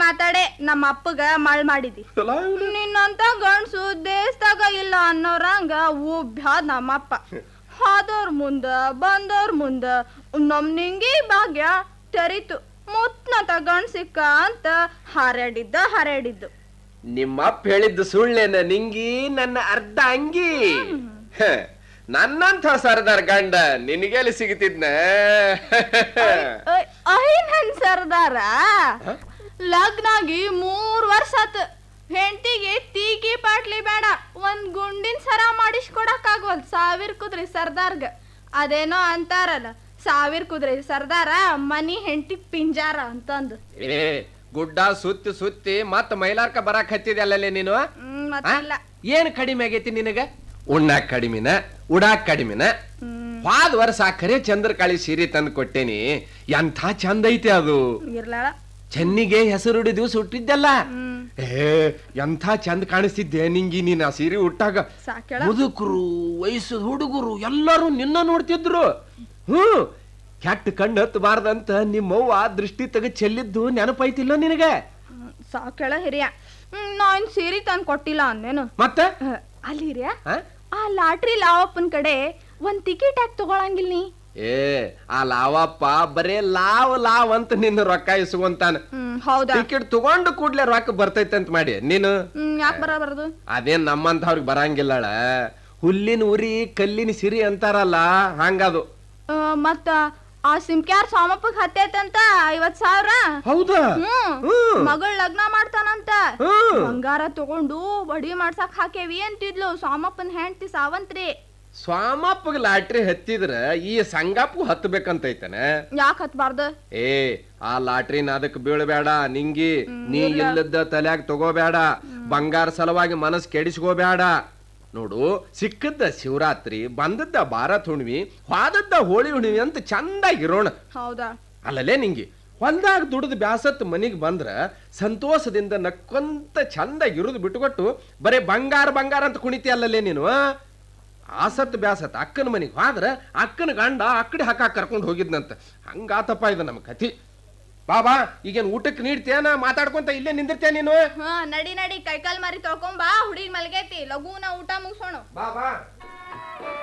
ಮಾತಾಡೆ ನಮ್ಮ ಅಪ್ಪಗ ಮಳ್ ಮಾಡಿದಿ ನಿನ್ನಂತ ಗಂಡ್ಸು ದೇಶದಾಗ ಇಲ್ಲ ಅನ್ನೋರಂಗ ಉಬ್ಬ್ಯಾದ್ ನಮ್ಮಪ್ಪ ಹೋದವ್ರ ಮುಂದ ಬಂದವ್ರ ಮುಂದ ನಮ್ ನಿಂಗಿ ಭಾಗ್ಯ ತೆರಿತು ಮುತ್ನತ ಗಂಡ್ ಸಿಕ್ಕ ಅಂತ ಹಾರಾಡಿದ್ದ ಹಾರಾಡಿದ್ದು ನಿಮ್ಮಪ್ಪ ಹೇಳಿದ್ದು ಸುಳ್ಳೇನ ನಿಂಗಿ ನನ್ನ ಅರ್ಧ ಅಂಗಿ ಹ, ನನ್ನಂಥ ಸರ್ದಾರ್ ಗಂಡ ನಿನಗೆಲ್ಲಿ ಸಿಗ್ತಿದ್ನ ಐ ನನ್ ಸರ್ದಾರ ಲಗ್ನಾಗಿ ಮೂರ್ ವರ್ಷ ಆತ ಹೆಂಡತಿಗೆ ತೀಕಿ ಪಾಟ್ಲಿ ಬೇಡ ಒಂದ್ ಗುಂಡಿನ ಸರ ಮಾಡಿಸ್ಕೊಡಕ್ ಆಗವಲ್ ಸಾವಿರ ಕುದ್ರಿ ಸರ್ದಾರ್ಗ ಅದೇನೋ ಅಂತಾರಲ್ಲ ಸಾವಿರ ಕುದ್ರಿ ಸರ್ದಾರ ಮನಿ ಹೆಂಡತಿ ಪಿಂಜಾರ ಅಂತಂದು ಏ ಗುಡ್ಡ ಸುತ್ತಿ ಸುತ್ತಿ ಮತ್ತ ಮೈಲಾರ್ಕ ಬರಾಕ್ ಹತ್ತಿದಲ್ಲೇ ನೀನು ಹ್ಮ್ ಆ? ಮತ್ತಿಲ್ಲ ಏನ್ ಕಡಿಮೆ ಆಗೈತಿ ನಿನಗ ಉಣ್ಣಾಕ್ ಕಡಿಮಿನ ಉಡಾಕ್ ಕಡಿಮಿನ ಹ್ಮ್ ಹೋದ ವರ್ಷ ಖರೆ ಚಂದ್ರಕಾಳಿ ಸೀರೆ ತಂದು ಕೊಟ್ಟೇನಿ ಎಂಥ ಚಂದ ಐತಿ ಅದು ಇರ್ಲಾಳ ಚೆನ್ನಿಗೆ ಹೆಸರು ದಿವಸ ಹುಟ್ಟಿದ್ದಲ್ಲ ಹ್ಮ್ ಏ ಎಂಥ ಚಂದ ಕಾಣಿಸ್ತಿದ್ದೆ ನಿಂಗಿ ನೀನ್ ಆ ಸೀರೆ ಉಟ್ಟಾಗ ಸಾಕ್ಯಾಳ ಮುದುಕರು ವಯಸ್ಸು ಹುಡುಗರು ಎಲ್ಲರೂ ನಿನ್ನ ನೋಡ್ತಿದ್ರು ಹ್ಮ್ ಕೆಟ್ಟ ಕಣ್ಣು ಹತ್ತಬಾರ್ದಂತ ನಿಮ್ಮವ್ವ ದೃಷ್ಟಿ ತೆಗೆ ಚೆಲ್ಲಿದ್ದು ನೆನಪೈತಿಲ್ಲ ನಿನಗೆ ಹ್ಮ್, ಸಾಕ್ಯಾಳ ಹಿರಿಯ ಹ್ಮ್ ನಾನ್ ಸೀರೆ ತಂದ್ ಕೊಟ್ಟಿಲ್ಲ ಅಂದೇನು ಮತ್ತೆ ಅಹ್, ಅಲ್ಲಿ ಹಿರಿಯ ಆ? ಆ ಲಾಟ್ರಿ ಲಾವಪ್ಪನ್ ಕಡೆ ಒಂದ್ ಟಿಕೆಟ್ ಯಾಕೆ ತಗೊಳಂಗಿಲ್ಲ ನೀ ಏ ಆ ಲಾವಪ್ಪ ಬರೇ ಲಾವ್ ಲಾವ್ ಅಂತ ನಿನ್ನ ರೊಕ್ಕ ಇಸ್ಕೊಂತಾನ ಹ್ಮ್ ಹೌದಾ ಟಿಕೆಟ್ ತಗೊಂಡು ಕೂಡ್ಲೆ ರೊಕ್ಕ ಬರ್ತೈತೆ ಅಂತ ಮಾಡಿ ನೀನು ಹ್ಮ್ ಯಾಕೆ ಬರಬಾರ್ದು ಅದೇನ್ ನಮ್ಮಂಥವ್ರಿಗೆ ಬರಂಗಿಲ್ಲಳ ಹುಲ್ಲಿನ ಉರಿ ಕಲ್ಲಿನ ಸಿರಿ ಅಂತಾರಲ್ಲ ಹಂಗದು ಆ, ಮತ್ತ ಆ ಸಿಮ್ಕ್ಯಾರ್ ಸೋಮಪ್ಪಗ್ ಹತ್ತೈತಂತ ಐವತ್ ಸಾವಿರ ಹೌದಾ ಹ್ಮ್ ಹ್ಮ್. ಮಗಳ್ ಲಗ್ನ ಮಾಡ್ತಾನಂತ ಹ್ಮ್ ಬಂಗಾರ ತಗೊಂಡು ಬಡಿ ಮಾಡ್ಸಕ್ ಹಾಕೇವಿ ಅಂತಿದ್ಲು ಸೋಮಪ್ಪನ್ ಹೆಂಡತಿ ಸಾವಂತ್ರಿ ಸ್ವಾಮಪ್ಪಗ ಲಾಟ್ರಿ ಹತ್ತಿದ್ರ ಈ ಸಂಗಪ್ಪು ಹತ್ತಬೇಕಂತೈತನ ಯಾಕೆ ಹತ್ಬಾರ್ದು ಏ ಆ ಲಾಟ್ರಿನ ಅದಕ್ ಬೀಳ್ಬೇಡ ನಿಂಗಿ ನೀ ಇಲ್ಲದ ತಲ್ಯಾಗ ತಗೋಬೇಡ ಬಂಗಾರ ಸಲುವಾಗಿ ಮನಸ್ ಕೆಡಿಸ್ಕೋಬೇಡ ನೋಡು ಸಿಕ್ಕದ್ದ ಶಿವರಾತ್ರಿ ಬಂದದ್ದ ಭಾರತ್ ಹುಣ್ಣಿಮೆ ಹೋದದ್ದ ಹೋಳಿ ಹುಣ್ಣಿಮೆ ಅಂತ ಚಂದಾಗಿರೋಣ ಹೌದಾ ಅಲ್ಲಲೇ ನಿಂಗಿ ಹೊಲ್ದಾಗ ದುಡಿದು ಬ್ಯಾಸತ್ ಮನಿಗ್ ಬಂದ್ರ ಸಂತೋಷದಿಂದ ನಕ್ಕೊಂತ ಚಂದಾಗಿ ಇರುದು ಬಿಟ್ಟುಕೊಟ್ಟು ಬರೇ ಬಂಗಾರ ಬಂಗಾರ ಅಂತ ಕುಣಿತಿ ಅಲ್ಲಲೇ ನೀನು ಆ? ಆಸತ್ ಬ್ಯಾಸತ್ ಅಕ್ಕನ ಮನಿಗ್ ಹೋದ್ರ ಅಕ್ಕನ ಗಂಡ ಅಕ್ಕಡಿ ಹಾಕಾಕ್ ಕರ್ಕೊಂಡು ಹೋಗಿದ್ನಂತ ಹಂಗಾತಪ್ಪ ಇದು ನಮ್ಮ ಕತಿ ಬಾ ಬಾ ಈಗೇನ್ ಊಟಕ್ಕೆ ನೀಡ್ತೇನ ಮಾತಾಡ್ಕೊಂತ ಇಲ್ಲೇ ನಿಂದಿರ್ತೇ ನೀನು ಹಾ ನಡಿ ನಡಿ ಕೈಕಾಲ್ ಮಾರಿ ತೊಳ್ಕೊಂಬಾ ಹುಡುಗಿ ಮಲ್ಗೈತಿ ಲಘುನ ಊಟ ಮುಗಿಸೋಣ ಬಾ ಬಾ